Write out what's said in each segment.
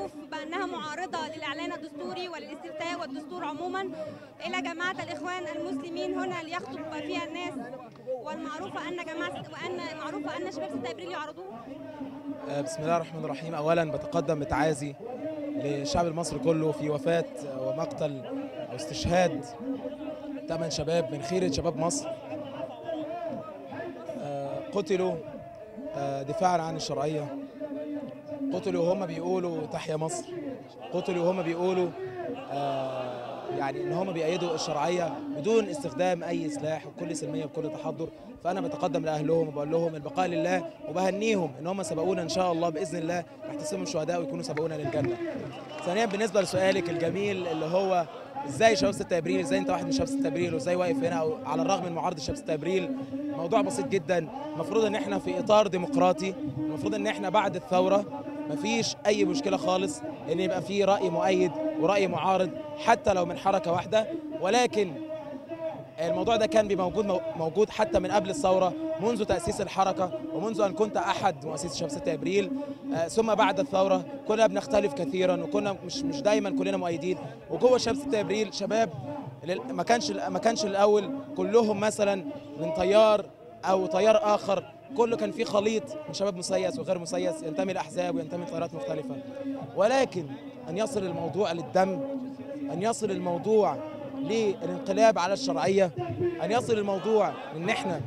المعروف بأنها معارضة للإعلان الدستوري وللاستفتاء والدستور عموما إلى جماعة الإخوان المسلمين هنا ليخطب فيها الناس والمعروف أن جماعة وأن معروف أن شباب 6 أبريل يعرضوه آه، بسم الله الرحمن الرحيم اولا بتقدم بتعازي للشعب المصري كله في وفاه ومقتل او استشهاد ثمان شباب من خيره شباب مصر آه، قتلوا آه، دفاعا عن الشرعيه قتلوا وهم بيقولوا تحيا مصر قتلوا وهم بيقولوا آه، يعني ان هم بيأيدوا الشرعيه بدون استخدام اي سلاح وبكل سلميه وبكل تحضر فانا بتقدم لاهلهم وبقول لهم البقاء لله وبهنيهم ان هم سبقونا ان شاء الله باذن الله نحتسبهم شهداء ويكونوا سبقونا للجنه. ثانيا بالنسبه لسؤالك الجميل اللي هو ازاي شباب 6 ابريل ازاي انت واحد من شباب 6 ابريل وازاي واقف هنا أو على الرغم من معارضه شباب 6 ابريل موضوع بسيط جدا المفروض ان احنا في اطار ديمقراطي المفروض ان احنا بعد الثوره مفيش اي مشكله خالص ان يبقى في راي مؤيد وراي معارض حتى لو من حركه واحده ولكن الموضوع ده كان بيبقى موجود موجود حتى من قبل الثوره منذ تاسيس الحركه ومنذ ان كنت احد مؤسسي شباب 6 ابريل آه، ثم بعد الثوره كنا بنختلف كثيرا وكنا مش مش دايما كلنا مؤيدين وجوه شباب 6 ابريل شباب لل- ما كانش ما كانش الاول كلهم مثلا من تيار او تيار اخر كله كان في خليط من شباب مسيس وغير مسيس ينتمي لاحزاب وينتمي لتيارات مختلفه ولكن ان يصل الموضوع للدم ان يصل الموضوع للانقلاب على الشرعيه ان يصل الموضوع ان احنا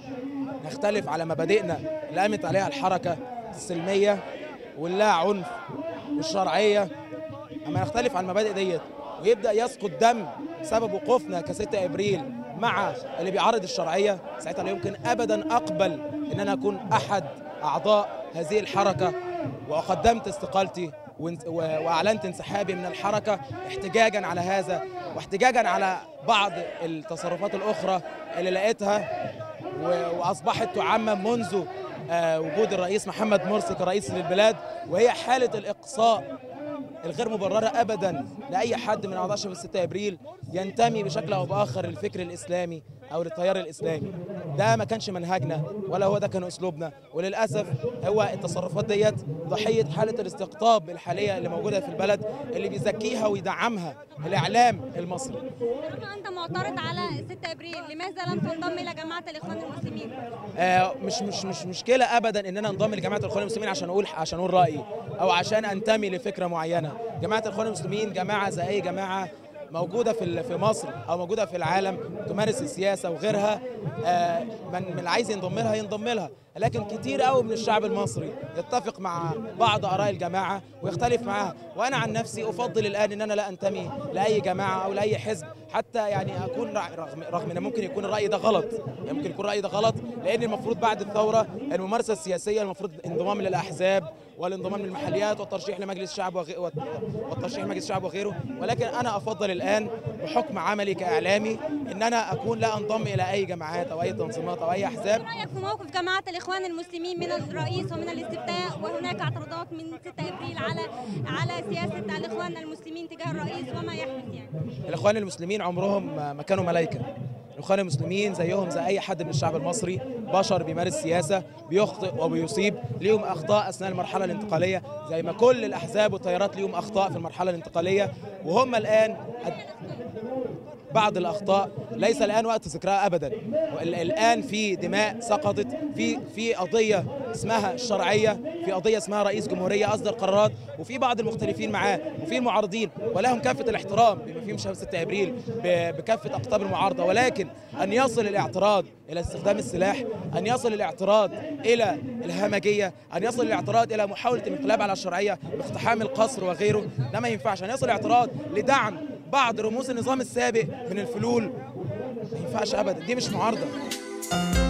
نختلف على مبادئنا اللي قامت عليها الحركه السلميه واللا عنف والشرعيه اما نختلف على المبادئ ديت ويبدا يسقط دم بسبب وقوفنا ك 6 ابريل مع اللي بيعارض الشرعيه ساعتها لا يمكن ابدا اقبل ان انا اكون احد اعضاء هذه الحركه وقدمت استقالتي وانت- و- واعلنت انسحابي من الحركه احتجاجا على هذا واحتجاجا على بعض التصرفات الاخرى اللي لقيتها و- واصبحت تعمم منذ آه، وجود الرئيس محمد مرسي كرئيس للبلاد وهي حاله الاقصاء الغير مبرره ابدا لاي حد من اعضاء شباب 6 ابريل ينتمي بشكل او باخر للفكر الاسلامي او للتيار الاسلامي ده ما كانش منهجنا ولا هو ده كان اسلوبنا وللاسف هو التصرفات ديت ضحيه حاله الاستقطاب الحاليه اللي موجوده في البلد اللي بيزكيها ويدعمها الاعلام المصري طالما أنت معترض على 6 أبريل لماذا لم تنضم إلى جماعة الإخوان المسلمين؟ آه، مش مش مش مشكله ابدا ان انا انضم لجماعه الاخوان المسلمين عشان اقول عشان اقول رايي او عشان انتمي لفكره معينه جماعه الاخوان المسلمين جماعه زي اي جماعه موجوده في ال- في مصر او موجوده في العالم تمارس السياسه وغيرها آه، من من اللي عايز ينضم لها ينضم لها لكن كتير قوي من الشعب المصري يتفق مع بعض اراء الجماعه ويختلف معاها وانا عن نفسي افضل الان ان انا لا انتمي لاي جماعه او لاي حزب حتى يعني اكون رع- رغم رغم ان ممكن يكون الراي ده غلط يعني ممكن يكون الراي ده غلط لان المفروض بعد الثوره الممارسه السياسيه المفروض انضمام للاحزاب والانضمام للمحليات والترشيح لمجلس الشعب وغي... والترشيح لمجلس الشعب وغيره ولكن انا افضل الان بحكم عملي كاعلامي ان انا اكون لا انضم الى اي جماعات او اي تنظيمات او اي احزاب ما رأيك في موقف جماعة الإخوان المسلمين من الرئيس ومن الاستفتاء وهناك اعتراضات من 6 أبريل على على سياسة الإخوان المسلمين تجاه الرئيس وما يحدث يعني الاخوان المسلمين عمرهم ما ما كانوا ملائكه الاخوان المسلمين زيهم زي اي حد من الشعب المصري بشر بيمارس سياسه بيخطئ وبيصيب ليهم اخطاء اثناء المرحله الانتقاليه زي ما كل الاحزاب والتيارات ليهم اخطاء في المرحله الانتقاليه وهم الان بعض الاخطاء ليس الان وقت ذكرها ابدا وال- الان في دماء سقطت في في قضيه اسمها الشرعيه في قضيه اسمها رئيس جمهوريه اصدر قرارات وفي بعض المختلفين معاه وفي المعارضين ولهم كافه الاحترام بما فيهم شباب 6 ابريل ب- بكافه اقطاب المعارضه ولكن ان يصل الاعتراض الى استخدام السلاح ان يصل الاعتراض الى الهمجيه ان يصل الاعتراض الى محاوله الانقلاب على الشرعيه باقتحام القصر وغيره ده ما ينفعش ان يصل الاعتراض لدعم بعض رموز النظام السابق من الفلول ما ينفعش ابدا دي مش معارضه